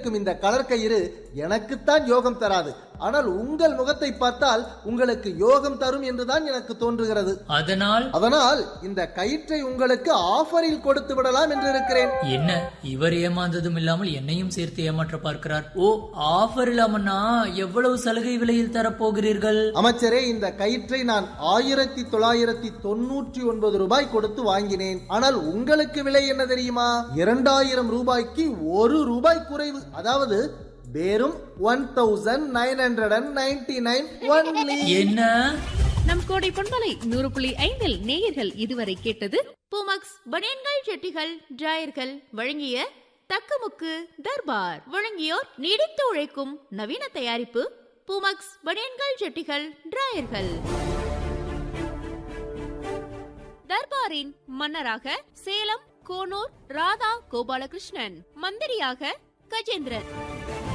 இருக்கும் இந்த கலர் கயிறு எனக்குத்தான் யோகம் தராது ஆனால் உங்கள் முகத்தை பார்த்தால் உங்களுக்கு யோகம் தரும் என்றுதான் எனக்கு தோன்றுகிறது அதனால் அதனால் இந்த கயிற்றை உங்களுக்கு ஆஃபரில் கொடுத்து விடலாம் என்று இருக்கிறேன் என்ன இவர் ஏமாந்ததும் இல்லாமல் என்னையும் சேர்த்து ஏமாற்ற பார்க்கிறார் ஓ ஆஃபர் இல்லாமண்ணா எவ்வளவு சலுகை விலையில் தரப்போகிறீர்கள் அமைச்சரே இந்த கயிற்றை நான் ஆயிரத்தி தொள்ளாயிரத்தி தொண்ணூற்றி ஒன்பது ரூபாய் கொடுத்து வாங்கினேன் ஆனால் உங்களுக்கு விலை என்ன தெரியுமா இரண்டாயிரம் ரூபாய்க்கு ஒரு ரூபாய் குறைவு அதாவது வெறும் one thousand nine hundred and ninety nine only என்ன நம் கோடை பொன்மலை நூறு புள்ளி ஐந்தில் நேயர்கள் இதுவரை கேட்டது பூமக்ஸ் பனியன்கள் செட்டிகள் டிராயர்கள் வழங்கிய தக்கமுக்கு தர்பார் வழங்கியோர் நீடித்து உழைக்கும் நவீன தயாரிப்பு பூமக்ஸ் பனியன்கள் செட்டிகள் டிராயர்கள் தர்பாரின் மன்னராக சேலம் கோனூர் ராதா கோபாலகிருஷ்ணன் மந்திரியாக கஜேந்திரன்